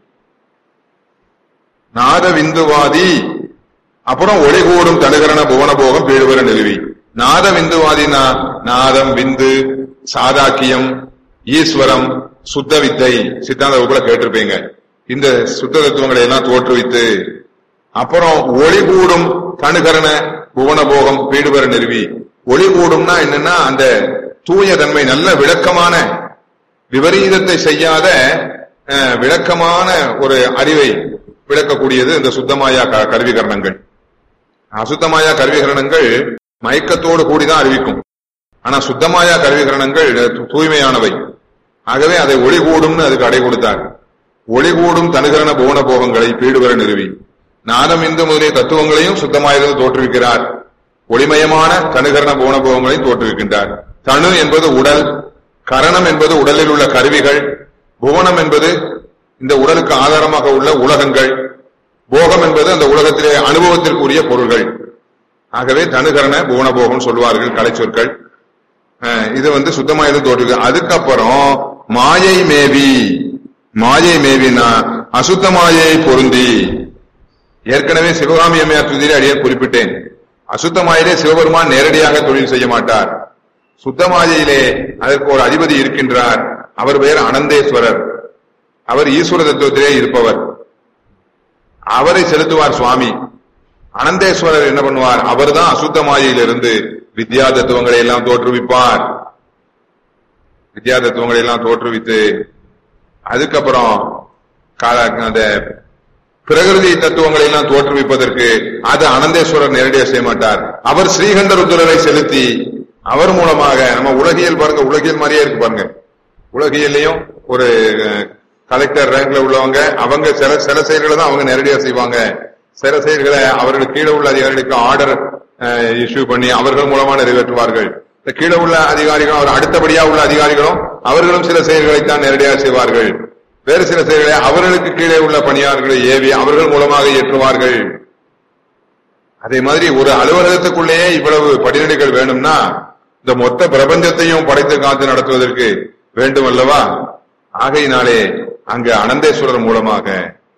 நாத விந்துவாதி அப்புறம் ஒளி கூடும் தனுகரண புவன போகம் பீடுவர நிறுவி நாத விந்துவாதினா நாதம் விந்து சாதாக்கியம் ஈஸ்வரம் சுத்த வித்தை சித்தாந்த வகுப்புல கேட்டிருப்பீங்க இந்த சுத்த தத்துவங்களை எல்லாம் தோற்றுவித்து அப்புறம் ஒளி கூடும் தனுகரண புவன போகம் பீடுபெற நிறுவி ஒளி கூடும்னா என்னன்னா அந்த தூய தன்மை நல்ல விளக்கமான விபரீதத்தை செய்யாத அஹ், விளக்கமான ஒரு அறிவை விளக்கக்கூடியது இந்த சுத்தமாயா க- கருவிகரணங்கள் அசுத்தமாயா கருவிகரணங்கள் மயக்கத்தோடு கூடிதான் அறிவிக்கும் ஆனா சுத்தமாயா கருவிகரணங்கள் தூ- தூய்மையானவை ஆகவே அதை ஒளி கூடும்னு அதுக்கு அடை கொடுத்தார் ஒளி கூடும் தனுகரண புவன போகங்களை பீடுவர நிறுவி நாதம் இந்து முதலிய தத்துவங்களையும் சுத்தமாயிருந்து தோற்றுவிக்கிறார் ஒளிமயமான தனுகரண புவன போகங்களையும் தோற்றுவிக்கின்றார் தனு என்பது உடல் கரணம் என்பது உடலில் உள்ள கருவிகள் புவனம் என்பது இந்த உடலுக்கு ஆதாரமாக உள்ள உலகங்கள் போகம் என்பது அந்த உலகத்திலே அனுபவத்திற்குரிய பொருள்கள் ஆகவே தனுகரண புவனபோகம் சொல்வார்கள் கலை சொற்கள் அஹ் இது வந்து சுத்தமா இது தோற்றுது அதுக்கப்புறம் மாயை மேவி மாயை மேவினா அசுத்த மாயை பொருந்தி ஏற்கனவே சிவகாமி அம்மையார் துதியிலே அடியே குறிப்பிட்டேன் அசுத்த மாயிலே சிவபெருமான் நேரடியாக தொழில் செய்ய மாட்டார் சுத்த மாயையிலே அதற்கு ஒரு அதிபதி இருக்கின்றார் அவர் பெயர் அனந்தேஸ்வரர் அவர் ஈஸ்வர தத்துவத்திலே இருப்பவர் அவரை செலுத்துவார் சுவாமி அனந்தேஸ்வரர் என்ன பண்ணுவார் அவர்தான் அசுத்த மாயையிலிருந்து வித்யா தத்துவங்களை எல்லாம் தோற்றுவிப்பார் வித்யா தத்துவங்களை எல்லாம் தோற்றுவித்து அதுக்கப்புறம் கா- அந்த பிரகிருதி தத்துவங்களை எல்லாம் தோற்றுவிப்பதற்கு அது அனந்தேஸ்வரர் நேரடியாக செய்ய மாட்டார் அவர் ஸ்ரீகண்ட ருத்ரரை செலுத்தி அவர் மூலமாக நம்ம உலகியல் பாருங்க உலகியல் மாதிரியே இருக்கு பாருங்க உலகியல்லையும் ஒரு கலெக்டர் ரேங்க்ல உள்ளவங்க அவங்க சில சில செயல்களை தான் அவங்க நேரடியாக செய்வாங்க சில செயல்களை அவர்களுக்கு கீழே உள்ள அதிகாரிகளுக்கு ஆர்டர் இஷ்யூ பண்ணி அவர்கள் மூலமா நிறைவேற்றுவார்கள் இந்த கீழே உள்ள அதிகாரிகளும் அவர் அடுத்தபடியா உள்ள அதிகாரிகளும் அவர்களும் சில செயல்களைத்தான் நேரடியாக செய்வார்கள் வேறு சில செயல்களை அவர்களுக்கு கீழே உள்ள பணியாளர்களை ஏவி அவர்கள் மூலமாக ஏற்றுவார்கள் அதே மாதிரி ஒரு அலுவலகத்துக்குள்ளேயே இவ்வளவு படிநிலைகள் வேணும்னா இந்த மொத்த பிரபஞ்சத்தையும் படைத்து காத்து நடத்துவதற்கு வேண்டும் அல்லவா ஆகையினாலே அங்கு அனந்தேஸ்வரர் மூலமாக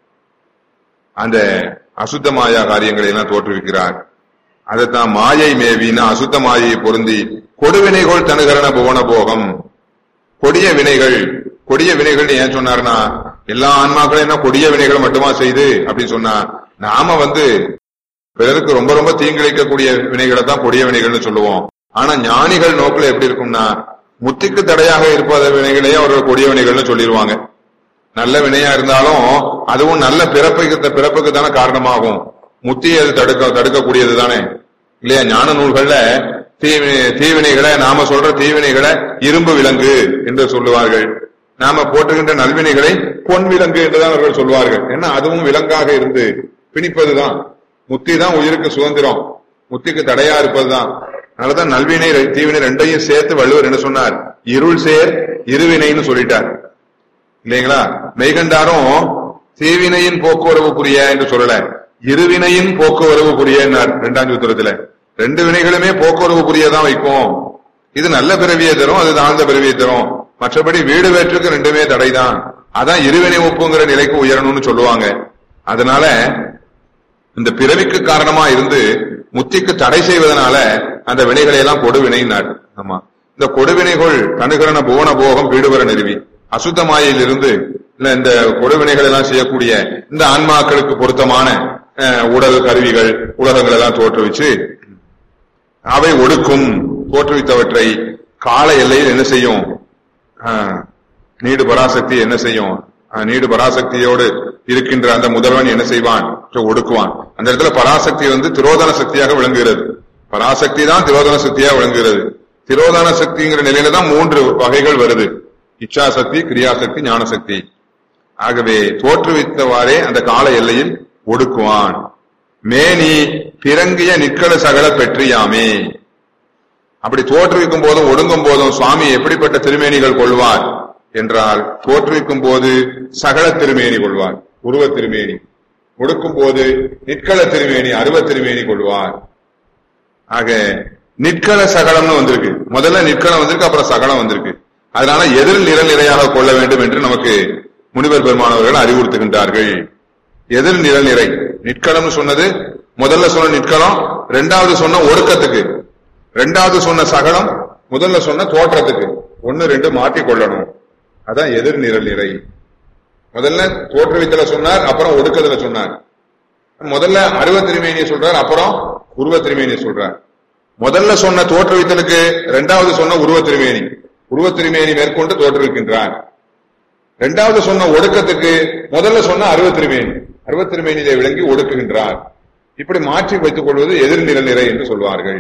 அந்த அசுத்த மாயா காரியங்களை எல்லாம் தோற்றுவிக்கிறார் அதைத்தான் மாயை மேவினா அசுத்த மாயையை பொருந்தி கொடுவினைகோள் தனுகரண புவன போகம் கொடிய வினைகள் கொடிய வினைகள் ஏன் சொன்னார்னா எல்லா ஆன்மாக்களும் என்ன கொடிய வினைகள் மட்டுமா செய்து அப்படின்னு சொன்னா நாம வந்து பிறருக்கு ரொம்ப ரொம்ப தீங்கிழைக்கக்கூடிய வினைகளை தான் கொடிய வினைகள்னு சொல்லுவோம் ஆனா ஞானிகள் நோக்கில் எப்படி இருக்கும்னா முத்திக்கு தடையாக இருப்பத வினைகளையே அவர்கள் கொடிய வினைகள்னு சொல்லிடுவாங்க நல்ல வினையா இருந்தாலும் அதுவும் நல்ல பிறப்புக்கு பிறப்புக்கு தானே காரணமாகும் முத்தி அது தடுக்க தடுக்கக்கூடியது தானே இல்லையா ஞான நூல்கள்ல தீவினை தீவினைகளை நாம சொல்ற தீவினைகளை இரும்பு விலங்கு என்று சொல்லுவார்கள் நாம போற்றுகின்ற நல்வினைகளை பொன் விலங்கு என்றுதான் அவர்கள் சொல்வார்கள் ஏன்னா அதுவும் விலங்காக இருந்து பிணிப்பதுதான் முத்தி தான் உயிருக்கு சுதந்திரம் முத்திக்கு தடையா இருப்பதுதான் அதனாலதான் நல்வினை தீவினை ரெண்டையும் சேர்த்து வள்ளுவர் என்ன சொன்னார் இருள் சேர் இருவினைன்னு சொல்லிட்டார் இல்லைங்களா மெய்கண்டாரும் தீவினையின் போக்குவரவு புரிய என்று சொல்லல இருவினையின் போக்குவரவு புரியன்னார் இரண்டாம் சூத்திரத்துல ரெண்டு வினைகளுமே போக்குவரவு புரியதான் வைக்கும் இது நல்ல பிறவியை தரும் அது தாழ்ந்த பிறவியை தரும் மற்றபடி வீடு வேற்றுக்கு ரெண்டுமே தடைதான் அதான் இருவினை ஒப்புங்கிற நிலைக்கு உயரணும்னு சொல்லுவாங்க அதனால இந்த பிறவிக்கு காரணமா இருந்து முத்திக்கு தடை செய்வதனால அந்த வினைகளை எல்லாம் கொடுவினைனார் ஆமா இந்த கொடுவினைகள் கணுகரண புவன போகம் வீடுவர நிறுவி அசுத்த மாயையில் இருந்து இல்ல இந்த கொடுவினைகள் எல்லாம் செய்யக்கூடிய இந்த ஆன்மாக்களுக்கு பொருத்தமான அஹ், உடல் கருவிகள் உலகங்கள் எல்லாம் தோற்றுவிச்சு அவை ஒடுக்கும் தோற்றுவித்தவற்றை கால எல்லையில் என்ன செய்யும் ஆஹ், நீடு பராசக்தி என்ன செய்யும் ஆஹ், நீடு பராசக்தியோடு இருக்கின்ற அந்த முதல்வன் என்ன செய்வான் ஒடுக்குவான் அந்த இடத்துல பராசக்தி வந்து திரோதன சக்தியாக விளங்குகிறது பராசக்தி தான் திரோதன சக்தியாக விளங்குகிறது திரோதன சக்திங்கிற நிலையில தான் மூன்று வகைகள் வருது இச்சாசக்தி கிரியாசக்தி ஞானசக்தி ஆகவே தோற்றுவித்தவாறே அந்த கால எல்லையில் ஒடுக்குவான் மேனி பிறங்கிய நிற்கள சகல பெற்றியாமே அப்படி தோற்றுவிக்கும் போதும் ஒடுங்கும் போதும் சுவாமி எப்படிப்பட்ட திருமேனிகள் கொள்வார் என்றால் தோற்றுவிக்கும் போது சகல திருமேனி கொள்வார் உருவ திருமேனி ஒடுக்கும் போது நிற்கள திருமேனி அருவ திருமேனி கொள்வார் ஆக நிற்கள சகலம்னு வந்திருக்கு முதல்ல நிற்களம் வந்திருக்கு அப்புறம் சகலம் வந்திருக்கு அதனால எதிர் நிரல் நிறையாக கொள்ள வேண்டும் என்று நமக்கு முனிவர் பெருமானவர்கள் அறிவுறுத்துகின்றார்கள் எதிர் நிரல் நிறை நிற்களம்னு சொன்னது முதல்ல சொன்ன நிற்களம் ரெண்டாவது சொன்ன ஒடுக்கத்துக்கு ரெண்டாவது சொன்ன சகலம் முதல்ல சொன்ன தோற்றத்துக்கு ஒன்னு ரெண்டு மாற்றி கொள்ளணும் அதான் எதிர் நிரல் நிறை முதல்ல தோற்றுவித்தல சொன்னார் அப்புறம் ஒடுக்கத்துல சொன்னார் முதல்ல அருவ திருமேனியை சொல்றார் அப்புறம் உருவ திருமேனியை சொல்றார் முதல்ல சொன்ன தோற்றுவித்தலுக்கு இரண்டாவது சொன்ன உருவ திருமேனி உருவ திருமேனி மேற்கொண்டு தோற்றுவிக்கின்றார் இரண்டாவது சொன்ன ஒடுக்கத்துக்கு முதல்ல சொன்ன அருவ திருமேனி அருவ திருமேனியை விளங்கி ஒடுக்குகின்றார் இப்படி மாற்றி வைத்துக் கொள்வது எதிர்நிலை நிறை என்று சொல்வார்கள்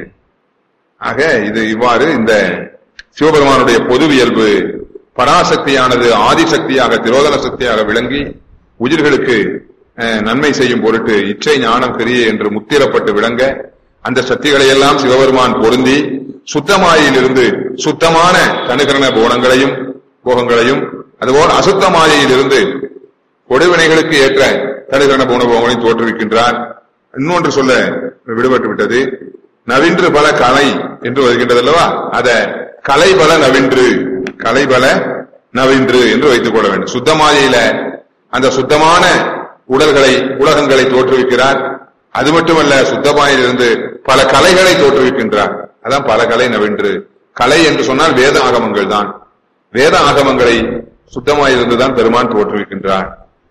ஆக இது இவ்வாறு இந்த சிவபெருமானுடைய பொதுவியல்பு பராசக்தியானது ஆதிசக்தியாக திரோதன சக்தியாக விளங்கி உயிர்களுக்கு அஹ், நன்மை செய்யும் பொருட்டு இச்சை ஞானம் கிரியை என்று முத்திரப்பட்டு விளங்க அந்த சக்திகளை எல்லாம் சிவபெருமான் பொருந்தி சுத்தமாயிலிருந்து சுத்தமான தனுகரண போனங்களையும் போகங்களையும் அதுபோல் அசுத்தமாயிலிருந்து கொடுவினைகளுக்கு ஏற்ற தனுகரண போன போகங்களையும் தோற்றுவிக்கின்றார் இன்னொன்று சொல்ல விடுபட்டு விட்டது நவின்று பல கலை என்று வருகின்றது அல்லவா அத கலை பல நவின்று கலை பல நவின்று என்று வைத்துக் கொள்ள வேண்டும் சுத்தமாயில அந்த சுத்தமான உடல்களை உலகங்களை தோற்றுவிக்கிறார் அது மட்டுமல்ல சுத்தமாயிலிருந்து பல கலைகளை தோற்றுவிக்கின்றார் அதான் பல கலை நவின்று கலை என்று சொன்னால் வேத ஆகமங்கள் தான் வேத ஆகமங்களை சுத்தமாயிருந்துதான் பெருமான் தோற்றுவிக்கின்றார்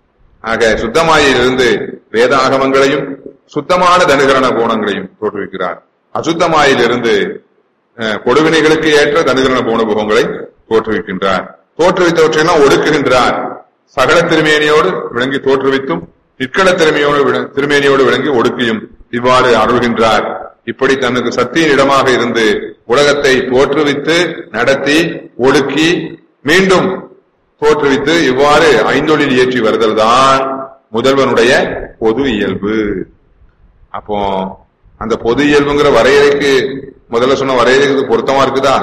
ஆக சுத்தமாயிலிருந்து வேத ஆகமங்களையும் சுத்தமான தனுகரண கோணங்களையும் தோற்றுவிக்கிறார் அசுத்தமாயிலிருந்து அஹ், கொடுவினைகளுக்கு ஏற்ற தனுகரண போன போகங்களை தோற்றுவிக்கின்றார் தோற்றுவித்தவற்றையெல்லாம் ஒடுக்குகின்றார் சகல திருமேனியோடு விளங்கி தோற்றுவித்தும் நிற்கள திருமையோடு விள- திருமேனியோடு விளங்கி ஒடுக்கியும் இவ்வாறு அருள்கின்றார் இப்படி தனக்கு சக்தியின் இடமாக இருந்து உலகத்தை தோற்றுவித்து நடத்தி ஒடுக்கி மீண்டும் தோற்றுவித்து இவ்வாறு ஐந்தொழில் இயற்றி வருதல் தான் முதல்வனுடைய பொது இயல்பு அப்போ அந்த பொது இயல்புங்கிற வரையறைக்கு முதல்ல சொன்ன வரையறைக்கு இது பொருத்தமா இருக்குதா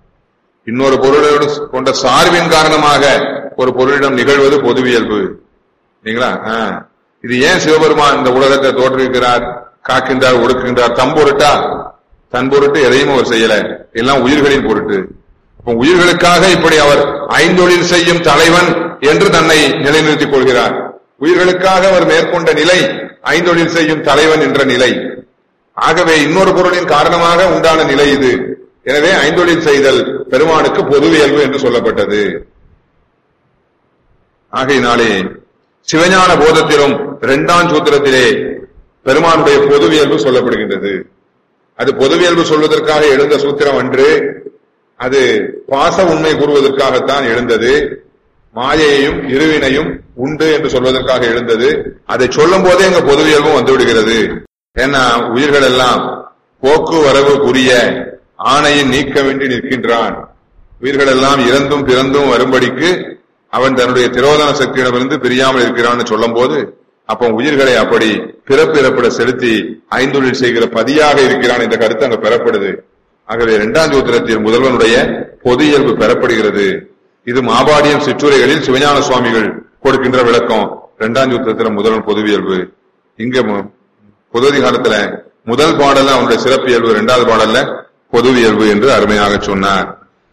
இன்னொரு பொருளோடு கொண்ட சார்பின் காரணமாக ஒரு பொருளிடம் நிகழ்வது பொதுவியல்பு இல்லைங்களா ஆ. இது ஏன் சிவபெருமான் இந்த உலகத்தை தோற்றுவிக்கிறார் காக்கின்றார் ஒடுக்குகின்றார் தம் பொருட்டா தன் பொருட்டு எதையும் அவர் செய்யல எல்லாம் உயிர்களின் பொருட்டு அப்ப உயிர்களுக்காக இப்படி அவர் ஐந்தொழில் செய்யும் தலைவன் என்று தன்னை நிலைநிறுத்திக் கொள்கிறார் உயிர்களுக்காக அவர் மேற்கொண்ட நிலை ஐந்தொழில் செய்யும் தலைவன் என்ற நிலை ஆகவே இன்னொரு பொருளின் காரணமாக உண்டான நிலை இது எனவே ஐந்தொழில் செய்தல் பெருமானுக்கு பொதுவியல்பு என்று சொல்லப்பட்டது ஆகையினாலே சிவஞான போதத்திலும் இரண்டாம் சூத்திரத்திலே பெருமானுடைய பொதுவியல்பு சொல்லப்படுகின்றது அது பொதுவியல்பு சொல்வதற்காக எழுந்த சூத்திரம் அன்று அது பாச உண்மை கூறுவதற்காகத்தான் எழுந்தது மாயையையும் இருவினையும் உண்டு என்று சொல்வதற்காக எழுந்தது அதை சொல்லும் போதே அங்க பொதுவியல்பும் வந்து விடுகிறது ஏன்னா உயிர்கள் எல்லாம் போக்குவரவு புரிய ஆணையின் நீக்கமின்றி நிற்கின்றான் உயிர்கள் எல்லாம் இறந்தும் பிறந்தும் வரும்படிக்கு அவன் தன்னுடைய திரோதன சக்தியிடமிருந்து பிரியாமல் இருக்கிறான்னு சொல்லும் போது அப்போ உயிர்களை அப்படி பிறப்பிறப்பிட செலுத்தி ஐந்தொழில் செய்கிற பதியாக இருக்கிறான் என்ற கருத்து அங்க பெறப்படுது ஆகவே இரண்டாம் சூத்திரத்தில் முதல்வனுடைய பொது இயல்பு பெறப்படுகிறது இது மாபாடியம் சிற்றுரைகளில் சிவஞான சுவாமிகள் கொடுக்கின்ற விளக்கம் இரண்டாம் சூத்திரத்துல முதல்வன் பொதுவியல்பு இங்க மு- பொதுவதி காலத்துல முதல் பாடல்ல அவனுடைய சிறப்பியல்பு இரண்டாவது பாடல்ல பொதுவியல்பு என்று அருமையாக சொன்னார்